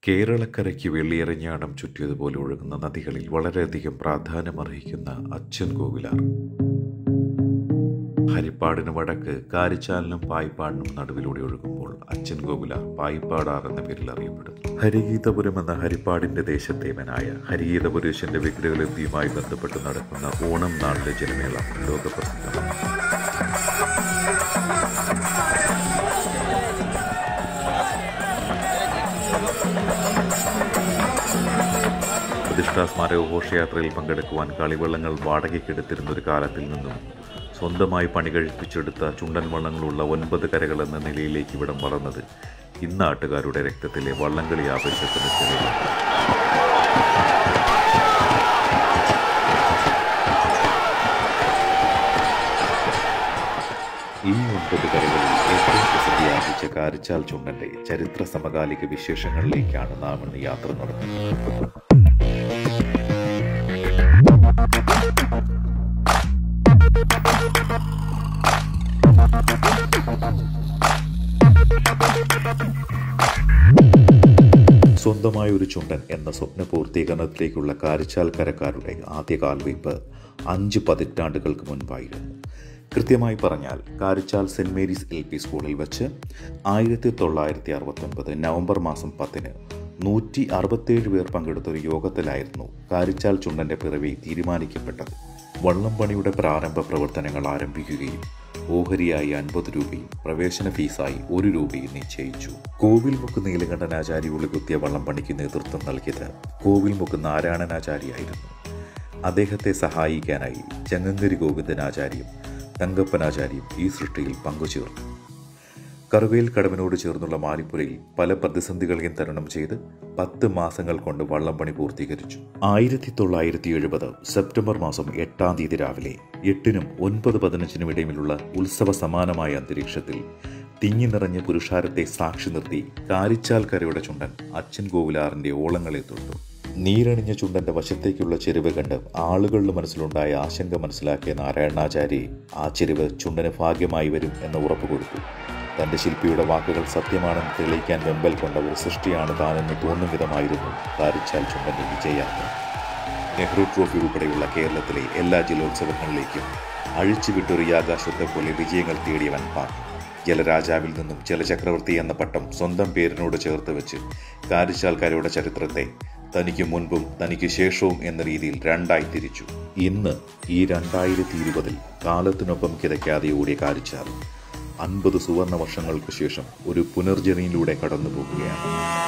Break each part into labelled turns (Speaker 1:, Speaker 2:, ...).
Speaker 1: കേരളക്കരയ്ക്ക് വെള്ളിയെറിഞ്ഞാടം ചുറ്റിയതുപോലെ ഒഴുകുന്ന നദികളിൽ വളരെയധികം പ്രാധാന്യമർഹിക്കുന്ന അച്ഛൻ കോവിലാർ ഹരിപ്പാടിന് വടക്ക് കാരിച്ചാലിനും പായിപ്പാടിനും നടുവിലൂടെ ഒഴുകുമ്പോൾ അച്ഛൻ കോവിലാർ പായിപ്പാടാർ എന്ന പേരിൽ അറിയപ്പെടുന്നു ഹരിഗീതപുരം എന്ന ഹരിപ്പാടിന്റെ ദേശത്തേവനായ ഹരിഗീതപുരേശന്റെ വിഗ്രഹലബ്ധിയുമായി ബന്ധപ്പെട്ട് നടക്കുന്ന ഓണം നാളിലെ ജലമേള ലോകപ്രസിദ്ധമാണ് പ്രതിഷ്ഠാ സ്മാരക ഘോഷയാത്രയിൽ പങ്കെടുക്കുവാൻ കളിവള്ളങ്ങൾ വാടകയ്ക്കെടുത്തിരുന്ന ഒരു കാലത്തിൽ നിന്നും സ്വന്തമായി പണി കഴിപ്പിച്ചെടുത്ത ചുണ്ടൻ വള്ളങ്ങളുള്ള ഒൻപത് കരകൾ എന്ന നിലയിലേക്ക് ഇവിടം വളർന്നത് ഇന്നാട്ടുകാരുടെ രക്തത്തിലെ വള്ളംകളി ആവേശത്തിന് തെളിവാണ് ഈ ഒൻപത് കരകളിൽ ഏറ്റവും പ്രസിദ്ധിയാർജിച്ച കാരിച്ചാൽ ചുണ്ടന്റെ ചരിത്ര സമകാലിക വിശേഷങ്ങളിലേക്കാണ് നാം ഇന്ന് യാത്ര നടത്തുന്നത് സ്വന്തമായ ഒരു ചുണ്ടൻ എന്ന സ്വപ്ന പൂർത്തീകരണത്തിലേക്കുള്ള കാരിച്ചാൽ കരക്കാരുടെ ആദ്യ കാൽവയ്പ് അഞ്ച് പതിറ്റാണ്ടുകൾക്ക് മുൻപായിരുന്നു കൃത്യമായി പറഞ്ഞാൽ Karichal Saint Mary's L P സ്കൂളിൽ വെച്ച് ആയിരത്തി തൊള്ളായിരത്തി അറുപത്തൊൻപത് നവംബർ മാസം പത്തിന് നൂറ്റി അറുപത്തേഴ് പേർ പങ്കെടുത്ത ഒരു യോഗത്തിലായിരുന്നു കാരിച്ചാൽ ചുണ്ടന്റെ പിറവി തീരുമാനിക്കപ്പെട്ടത് വള്ളംപണിയുടെ പ്രാരംഭ പ്രവർത്തനങ്ങൾ ആരംഭിക്കുകയും ഓഹരിയായി അൻപത് രൂപയും പ്രവേശന ഫീസായി ഒരു രൂപയും നിശ്ചയിച്ചു കോവിൽമുക്ക് നീലകണ്ഠനാചാരി ഉളികുത്തിയ വള്ളംപണിക്ക് നേതൃത്വം നൽകിയത് കോവിൽമുക്ക് നാരായണനാചാരിയായിരുന്നു അദ്ദേഹത്തെ സഹായിക്കാനായി ചങ്ങങ്കരി ഗോവിന്ദനാചാര്യം തങ്കപ്പനാചാര്യം ഈ സൃഷ്ടിയിൽ പങ്കുചേർന്നു കറുകയിൽ കടവിനോട് ചേർന്നുള്ള മാലിപ്പുരയിൽ പല പ്രതിസന്ധികളെയും തരണം ചെയ്ത് പത്ത് മാസങ്ങൾ കൊണ്ട് വള്ളംപണി പൂർത്തീകരിച്ചു ആയിരത്തി തൊള്ളായിരത്തി എഴുപത് സെപ്റ്റംബർ മാസം എട്ടാം തീയതി രാവിലെ എട്ടിനും ഒൻപത് പതിനഞ്ചിനും ഇടയിലുള്ള ഉത്സവ സമാനമായ അന്തരീക്ഷത്തിൽ തിങ്ങി നിറഞ്ഞ പുരുഷാരത്തെ സാക്ഷി നിർത്തി കാരിച്ചാൽ കരയുടെ ചുണ്ടൻ അച്ഛൻ കോവിലാറിന്റെ ഓളങ്ങളെ തൊട്ടു നീരണിഞ്ഞ ചുണ്ടന്റെ വശത്തേക്കുള്ള ചെരുവ് കണ്ട് ആളുകളുടെ മനസ്സിലുണ്ടായ ആശങ്ക മനസ്സിലാക്കിയ നാരായണാചാരി ആ ചെരുവ് ചുണ്ടന് ഭാഗ്യമായി വരും എന്ന ഉറപ്പ് കൊടുത്തു തന്റെ ശില്പിയുടെ വാക്കുകൾ സത്യമാണെന്ന് തെളിയിക്കാൻ വെമ്പൽ കൊണ്ട ഒരു സൃഷ്ടിയാണ് താനെന്ന് തോന്നും വിധമായിരുന്നു കാരിച്ചാൽ ചുണ്ടന്റെ വിജയയാത്ര നെഹ്റു ട്രോഫി ഉൾപ്പെടെയുള്ള കേരളത്തിലെ എല്ലാ ജലോത്സവങ്ങളിലേക്കും അഴിച്ചുവിട്ടൊരു യാകാശത്തെ പോലെ വിജയങ്ങൾ തേടിയവൻ പാർ ജലരാജാവിൽ നിന്നും ജലചക്രവർത്തി എന്ന പട്ടം സ്വന്തം പേരിനോട് ചേർത്ത് വെച്ച് കാരിച്ചാൽക്കാരുടെ ചരിത്രത്തെ തനിക്ക് മുൻപും തനിക്ക് ശേഷവും എന്ന രീതിയിൽ രണ്ടായി തിരിച്ചു ഇന്ന് ഈ രണ്ടായിരത്തി ഇരുപതിൽ കാലത്തിനൊപ്പം കിതയ്ക്കാതെ ഓടിയ കാരിച്ചാൽ അൻപത് സുവർണ വർഷങ്ങൾക്ക് ശേഷം ഒരു പുനർജനിയിലൂടെ കടന്നു പോകുകയാണ്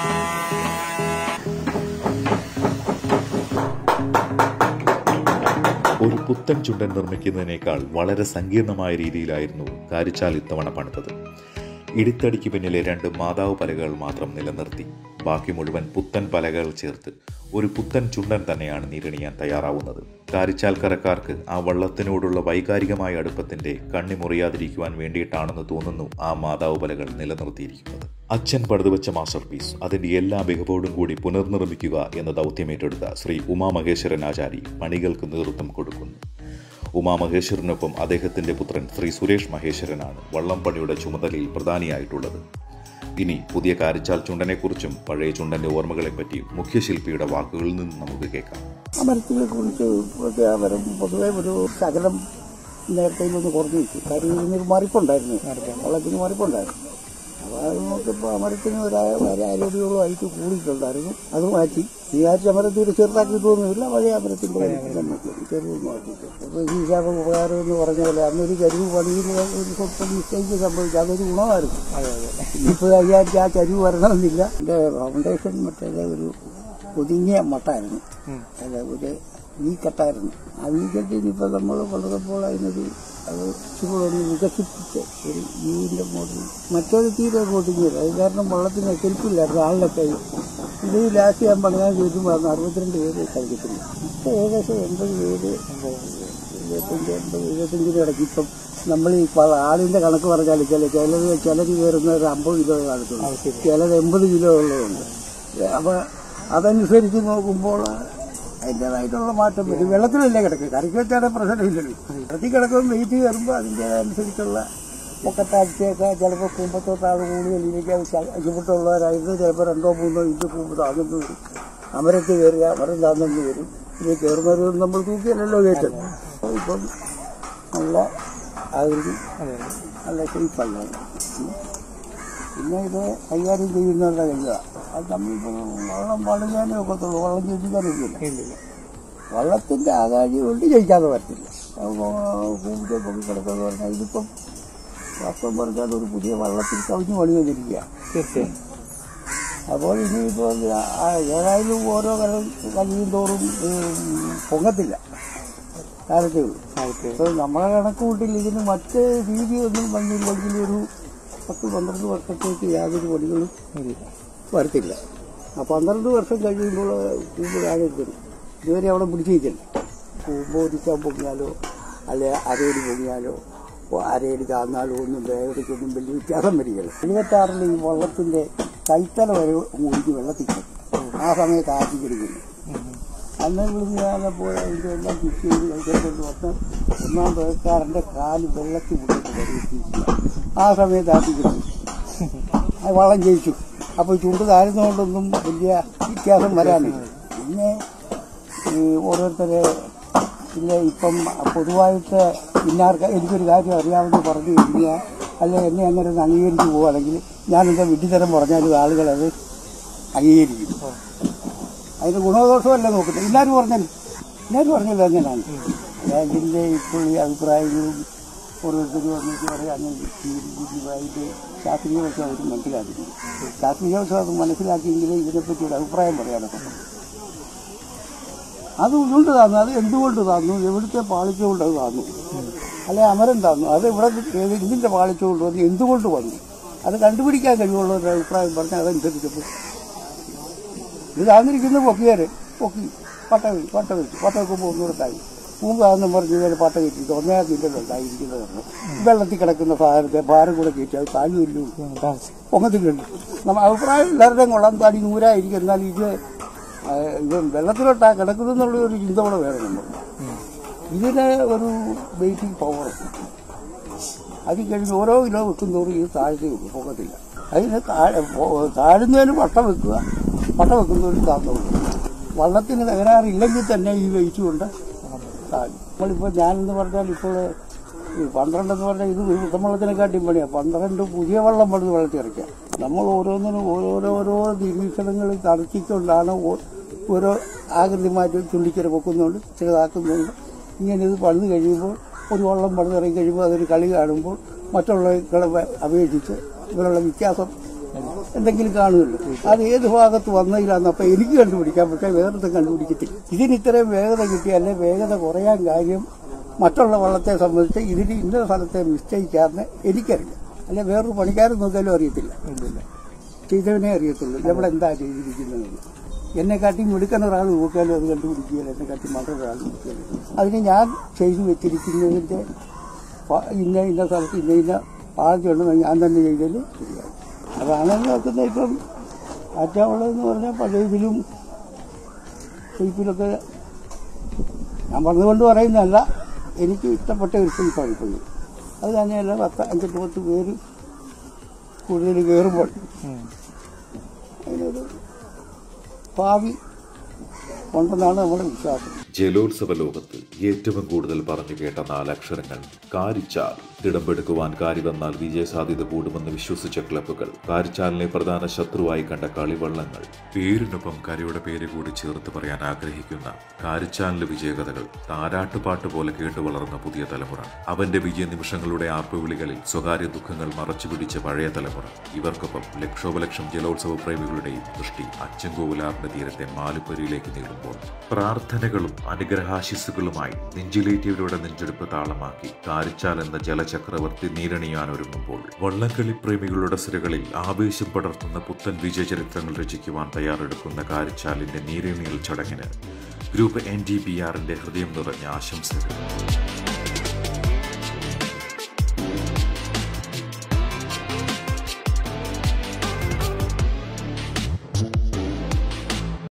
Speaker 1: ഒരു പുത്തൻ ചുണ്ടൻ നിർമ്മിക്കുന്നതിനേക്കാൾ വളരെ സങ്കീർണമായ രീതിയിലായിരുന്നു കാരിച്ചാൽ ഇത്തവണ പണിതത് ഇടിത്തടിക്ക് പിന്നിലെ രണ്ട് മാതാവ് പലകകൾ മാത്രം നിലനിർത്തി ബാക്കി മുഴുവൻ പുത്തൻ പലകകൾ ചേർത്ത് ഒരു പുത്തൻ ചുണ്ടൻ തന്നെയാണ് നിരണിയാൻ തയ്യാറാവുന്നത് കാരിച്ചാൽക്കരക്കാർക്ക് ആ വള്ളത്തിനോടുള്ള വൈകാരികമായ അടുപ്പത്തിന്റെ കണ്ണി മുറിയാതിരിക്കുവാൻ വേണ്ടിയിട്ടാണെന്ന് തോന്നുന്നു ആ മാതാവ് പലകൾ നിലനിർത്തിയിരിക്കുന്നത് അച്ഛൻ പടുതുവച്ച മാസ്റ്റർ പീസ് അതിന്റെ എല്ലാ മികവോടും കൂടി പുനർനിർമ്മിക്കുക എന്ന ദൗത്യമേറ്റെടുത്ത ശ്രീ ഉമാമഹേശ്വരൻ ആചാരി പണികൾക്ക് നേതൃത്വം കൊടുക്കുന്നു ഉമാമഹേശ്വരനൊപ്പം അദ്ദേഹത്തിന്റെ പുത്രൻ ശ്രീ സുരേഷ് മഹേശ്വരനാണ് വള്ളംപണിയുടെ ചുമതലയിൽ പ്രധാനിയായിട്ടുള്ളത് ഇനി പുതിയ കാരിച്ചാൽ ചുണ്ടനെക്കുറിച്ചും പഴയ ചുണ്ടന്റെ ഓർമ്മകളെപ്പറ്റിയും മുഖ്യശില്പിയുടെ വാക്കുകളിൽ നിന്ന് നമുക്ക് കേൾക്കാം
Speaker 2: ആ മരത്തിനെ കുറിച്ച് ഇപ്പോഴത്തെ ആ മരം പൊതുവെ ഒരു ശകലം നേരത്തെ ഒന്ന് കുറഞ്ഞു വെച്ചു കാര്യം ഇതിനൊരു മറിപ്പുണ്ടായിരുന്നു വള്ളത്തിന് മറിപ്പുണ്ടായിരുന്നു അപ്പോൾ അത് നോക്കിയപ്പോൾ ആ മരത്തിന് ഒരു അരടിയോളം ആയിട്ട് കൂടിയിട്ടുണ്ടായിരുന്നു അത് മാറ്റി വിചാരിച്ച മരത്തിൽ ഒരു ചെറുതാക്കിയിട്ടൊന്നുമില്ല പഴയ മരത്തിന്റെ ചെറുത് മാറ്റിയിട്ട് അപ്പോൾ ഈ ശാപ ഉപകാരം എന്ന് പറഞ്ഞ പോലെ അന്നൊരു ചരിവ് പണിയിൽ ഒരു സ്വല്പം മിസ്റ്റേക്ക് സംഭവിച്ചു അതൊരു ഗുണമായിരുന്നു ഇപ്പോൾ വിചാരിച്ച ആ ചരിവ് വരണമെന്നില്ല എൻ്റെ ഫൗണ്ടേഷൻ മറ്റേ ഒരു ഒതുങ്ങിയ മട്ടായിരുന്നു അല്ല ഒരു വീക്കട്ടായിരുന്നു ആ വീക്കട്ടിന് ഇപ്പം നമ്മൾ വളർന്നപ്പോൾ അതിനൊരു അത് ഇച്ചിരി ഒന്ന് വികസിപ്പിച്ച് ഒരു വീടിൻ്റെ മോഡൽ മറ്റൊരു തീരെ ഒതുങ്ങിയത് അത് കാരണം വള്ളത്തിന് കെൽപ്പില്ലായിരുന്നു ആളിനെ കൈ ഇത് ലാസ്റ്റ് ഞാൻ പണിയാൻ ചോദിക്കുമ്പോൾ അന്ന് അറുപത്തിരണ്ട് പേര് കളിക്കത്തില്ല ഇപ്പം ഏകദേശം എൺപത് പേര് ഇരുപത്തഞ്ച് എൺപത് എഴുപത്തഞ്ചിന് ഇടയ്ക്ക് ഇപ്പം നമ്മൾ ഈ പ- ആളിന്റെ കണക്ക് പറഞ്ഞാൽ ചില ചിലത് ചിലര് കയറുന്ന ഒരു അമ്പത് കിലോ കാണത്തുള്ളൂ ചിലത് എൺപത് കിലോ ഉള്ളതുണ്ട് അപ്പൊ അതനുസരിച്ച് നോക്കുമ്പോൾ അതിൻ്റെതായിട്ടുള്ള മാറ്റം വരും വെള്ളത്തിലല്ലേ കിടക്കുക കറിക്ക് വെച്ചാൽ പ്രശ്നമില്ലല്ലോ വെള്ളത്തിൽ കിടക്കുമ്പോൾ വെയിറ്റ് കയറുമ്പോൾ അതിൻ്റെതനുസരിച്ചുള്ള പൊക്കത്താഴ്ചയൊക്കെ ചിലപ്പോൾ കുമ്പത്തോട്ടാൾ കൂടുതലിലേക്ക് ചുവട്ടുള്ളവരായിരുന്നു ചിലപ്പോൾ രണ്ടോ മൂന്നോ ഇഞ്ച് കൂമ്പ് താഴ്ന്നു വരും അമരത്ത് കയറുക അമരം താഴ്ന്നു വരും ഇത് കയറുന്നവരും നമ്മൾ തൂക്കിയല്ലല്ലോ കയറ്റത് ഇപ്പം നല്ല ആകൃതി നല്ല ഷേപ്പല്ല പിന്നെ ഇത് കൈകാര്യം ചെയ്യുന്നവരുടെ കയ്യാണ് അത് നമ്മളിപ്പോൾ വെള്ളം വളരാനേ ഒക്കത്തുള്ളൂ വെള്ളം ചോദിക്കാനൊന്നുമില്ല വള്ളത്തിന്റെ ആകാശം കൊണ്ട് ജയിക്കാതെ പറ്റില്ല ഭൂമിക്ക് പൊങ്ങി കിടക്കുന്നത് പറഞ്ഞാൽ ഇതിപ്പം വാസ്തവം പറഞ്ഞാൽ ഒരു പുതിയ വള്ളത്തിൽ കവിഞ്ഞ് പണി വന്നിരിക്കുക
Speaker 3: തീർച്ചയായും
Speaker 2: അപ്പോൾ ഇനിയിപ്പോൾ ഏതായാലും ഓരോ കരം കഴിയും തോറും ഉം, പൊങ്ങത്തില്ല കാലത്തേ ഉള്ളൂ
Speaker 3: ആയിട്ട്
Speaker 2: അപ്പോൾ നമ്മളെ കണക്ക് കൂട്ടിൽ ഇതിന് മറ്റ് രീതിയൊന്നും വന്നില്ലെങ്കിൽ ഒരു പത്ത് പന്ത്രണ്ട് വർഷത്തേക്ക് യാതൊരു പണികളും
Speaker 3: ഇല്ല
Speaker 2: വരത്തില്ല ആ പന്ത്രണ്ട് വർഷം കഴിയുമ്പോൾ കൂമ്പ് താഴെ വരും ഇതുവരെ അവിടെ പിടിച്ചിരിക്കില്ല കൂമ്പ് ഒരിക്കാൻ പൊങ്ങിയാലോ അല്ലെ അരയടി പൊങ്ങിയാലോ ഓ, അരയടി താന്നാലോ ഒന്നും വേഗതയ്ക്കൊന്നും വലിയ വ്യത്യാസം വരികയില്ല എഴുപത്താറിൽ ഈ വള്ളത്തിന്റെ കൈത്തല വരെ ഒഴുകി വെള്ളത്തിൽ കിടക്കും. ആ സമയത്ത് ആറ്റി കിടക്കുന്നു അന്ന് വിളിച്ച് ഞാനപ്പോൾ അതിൻ്റെ എല്ലാം ഫിക്സ് ചെയ്ത് കഴിച്ചിട്ടുണ്ട് വന്ന് ഒന്നാം പേർക്കാരൻ്റെ കാല് വെള്ളത്തിൽ മുന്നോട്ട് കയറിയിട്ടിരിക്കുക ആ സമയത്ത് ആറ്റി കിടക്കും അത് വള്ളം ജയിച്ചു അപ്പോൾ ചുണ്ട് താഴ്ന്നുകൊണ്ടൊന്നും വലിയ വ്യത്യാസം വരാനില്ല പിന്നെ ഈ ഓരോരുത്തരെ പിന്നെ ഇപ്പം പൊതുവായിട്ട് ഇന്നാർക്ക് എനിക്കൊരു കാര്യം അറിയാമെന്ന് പറഞ്ഞു കഴിഞ്ഞാൽ അല്ലെ എന്നെ അങ്ങനെ ഒന്ന് അംഗീകരിച്ച് പോവുകയാണെങ്കിൽ ഞാനെൻ്റെ വിഡ്ഢിത്തരം പറഞ്ഞാലും ആളുകളത് അംഗീകരിക്കും അതിന് ഗുണദോഷമല്ല നോക്കുന്നത് എല്ലാവരും പറഞ്ഞാലും എല്ലാവരും പറഞ്ഞല്ലോ അങ്ങനെയാണ് ബാങ്കിൻ്റെ ഇപ്പോൾ ഈ അഭിപ്രായങ്ങളും ഓരോരുത്തരും വന്നിട്ട് പറയാം അങ്ങനെ സ്വീകരിച്ചിട്ട് ശാസ്ത്രീയ വശം അവർ മനസ്സിലാക്കുന്നു ശാസ്ത്രീയ വശം അത് മനസ്സിലാക്കിയെങ്കിൽ ഇതിനെപ്പറ്റി ഒരു അഭിപ്രായം പറയാനൊക്കെ അത് ഉണ്ട് താന്നു അത് എന്തുകൊണ്ട് താന്നു എവിടുത്തെ പാളിച്ച കൊണ്ട് അത് താന്നു അല്ലെ അമരം താന്നു അത് ഇവിടെ ഏത് ഇതിന്റെ പാളിച്ച കൊണ്ട് വന്ന് എന്തുകൊണ്ട് വന്നു അത് കണ്ടുപിടിക്കാൻ കഴിവുള്ള ഒരു അഭിപ്രായം പറഞ്ഞാൽ അതനുസരിച്ചപ്പോൾ ഇത് താന്നിരിക്കുന്ന പൊക്കിയാര് പൊക്കി പട്ട വെച്ചു പട്ട വെച്ചു പട്ട വെക്കുമ്പോൾ ഒന്നുകൂടെ തായി മുമ്പ് താന്നും പറഞ്ഞ് ഇതുവരെ പട്ട കയറ്റിയിട്ട് ഒന്നേ അതിൻ്റെ ഉണ്ടായിരിക്കുന്നത് പറഞ്ഞു വെള്ളത്തിൽ കിടക്കുന്ന സാധനത്തെ ഭാരം കൂടെ കയറ്റി അത് താഴെ ഇല്ലു പൊങ്ങത്തിലുണ്ട് നമ്മ അഭിപ്രായം എല്ലാവരുടെയും കൊള്ളാൻ താടി നൂരായിരിക്കും എന്നാൽ ഇത് ആ, ഇത് വെള്ളത്തിലോട്ടാ കിടക്കുന്നുള്ള ഒരു ചിന്ത കൂടെ വേണം നമ്മൾ ഇതിന് ഒരു വെയിറ്റിംഗ് പവർ അത് കഴിഞ്ഞ് ഓരോ കിലോ വെക്കുന്നതോറും ഇത് താഴത്തേ ഉള്ളൂ പൊക്കത്തില്ല അതിന് താഴെ പോ- താഴുന്നതിന് പട്ട വെക്കുക പട്ട വെക്കുന്നതിന് താഴ്ന്നുള്ളൂ വള്ളത്തിന് തകരാറില്ലെങ്കിൽ തന്നെ ഈ വെയിറ്റ് കൊണ്ട് താഴും നമ്മളിപ്പോൾ ഞാനെന്ന് പറഞ്ഞാൽ ഇപ്പോൾ ഈ പന്ത്രണ്ടെന്ന് പറഞ്ഞാൽ ഇത് ഉത്തമവെള്ളത്തിനെക്കാട്ടിയും പണിയാണ് പന്ത്രണ്ട് പുതിയ വെള്ളം പണിത് വെള്ളത്തിൽ ഇറക്കുക നമ്മൾ ഓരോന്നിനും ഓരോരോ നിരീക്ഷണങ്ങൾ തറച്ചിക്കൊണ്ടാണ് ഓ- ഓരോ ആകൃതി മാറ്റി ചുള്ളിക്കര പൊക്കുന്നുണ്ട് ചെറുതാക്കുന്നുണ്ട് ഇങ്ങനെ ഇത് പണിത് കഴിയുമ്പോൾ ഒരു വള്ളം പണിതിറങ്ങി കഴിയുമ്പോൾ അതൊരു കളി കാണുമ്പോൾ മറ്റുള്ളവരെ അപേക്ഷിച്ച് ഇവരുള്ള വ്യത്യാസം എന്തെങ്കിലും കാണുമല്ലോ അത് ഏത് ഭാഗത്ത് വന്നതിലാന്ന് അപ്പം എനിക്ക് കണ്ടുപിടിക്കാം പക്ഷേ വേഗത കണ്ടുപിടിക്കത്തില്ല ഇതിന് ഇത്രയും വേഗത കിട്ടിയാലേ വേഗത കുറയാൻ കാര്യം മറ്റുള്ള വള്ളത്തെ സംബന്ധിച്ച് ഇതിന് ഇന്ന സ്ഥലത്തെ മിസ്റ്റേക്കാന്ന് എനിക്കറിയാം അല്ലെ വേറൊരു പണിക്കാരൻ നോക്കിയാലും അറിയത്തില്ല ചെയ്തവനെ അറിയത്തുള്ളൂ ഇവിടെ എന്താ ചെയ്തിരിക്കുന്നത് എന്നെക്കാട്ടി മിടുക്കൻ ഒരാൾ നോക്കിയാലും അത് കണ്ടുപിടിക്കുകയില്ല എന്നെക്കാട്ടി മാത്രം ഒരാൾ നോക്കിയാലും അതിന് ഞാൻ ചെയ്തു വെച്ചിരിക്കുന്നതിൻ്റെ പ- ഇന്ന ഇന്ന സ്ഥലത്ത് ഇന്ന ഇന്ന ആദ്യമുണ്ടെന്ന് ഞാൻ തന്നെ ചെയ്താൽ ശരിയാകും അതാണ് നോക്കുന്നത് ഇപ്പം ആറ്റാവളെന്ന് പറഞ്ഞാൽ പഴയ ഇതിലും ഷെയ്പ്പിലൊക്കെ ഞാൻ പറഞ്ഞുകൊണ്ട് പറയുന്നതല്ല എനിക്ക് ഇഷ്ടപ്പെട്ട ഒരു ഷെയ്പ്പാണ് ഇപ്പോൾ ഇത്. അത് തന്നെയല്ല പത്ത് അഞ്ചെട്ട് പത്ത് പേര് കൂടുതൽ കയറുമ്പോൾ അതിനൊരു ഭാവി ഉണ്ടെന്നാണ് നമ്മുടെ വിശ്വാസം
Speaker 1: ജലോത്സവ ലോകത്ത് ഏറ്റവും കൂടുതൽ പറഞ്ഞു കേട്ട നാലക്ഷരങ്ങൾ കാരിച്ചാൽ തിടമ്പെടുക്കുവാൻ കാരി വന്നാൽ വിജയസാധ്യത കൂടുമെന്ന് വിശ്വസിച്ച ക്ലബ്ബുകൾ കാരിച്ചാലിനെ പ്രധാന ശത്രുവായി കണ്ട കളിവള്ളങ്ങൾ പേരിനൊപ്പം കരയുടെ പേര് കൂടി ചേർത്ത് പറയാൻ ആഗ്രഹിക്കുന്ന കാരിച്ചാലിന്റെ വിജയകഥകൾ താരാട്ടുപാട്ട് പോലെ കേട്ടു വളർന്ന പുതിയ തലമുറ അവന്റെ വിജയ നിമിഷങ്ങളുടെ ആർപ്പുവിളികളിൽ സ്വകാര്യ ദുഃഖങ്ങൾ മറച്ചുപിടിച്ച പഴയ തലമുറ ഇവർക്കൊപ്പം ലക്ഷോപലക്ഷം ജലോത്സവ പ്രേമികളുടെയും ദൃഷ്ടി അച്ചൻകോവിലാറിന്റെ തീരത്തെ മാലുപ്പരിയിലേക്ക് നീളുമ്പോൾ പ്രാർത്ഥനകളും അനുഗ്രഹാശിസ്സുകളുമായി നെഞ്ചിലേറ്റിയവരുടെ നെഞ്ചെടുപ്പ് താളമാക്കി കാരിച്ചാൽ എന്ന ജലചക്രവർത്തി നീരണിയാൻ ഒരുങ്ങുമ്പോൾ വള്ളംകളി പ്രേമികളുടെ സിരകളിൽ ആവേശം പടർത്തുന്ന പുത്തൻ വിജയചരിത്രങ്ങൾ രചിക്കുവാൻ തയ്യാറെടുക്കുന്ന കാരിച്ചാലിന്റെ നീരണിയൽ ചടങ്ങിന് ഗ്രൂപ്പ് എൻ ഡി ബി ആറിന്റെ ഹൃദയം നിറഞ്ഞ ആശംസകൾ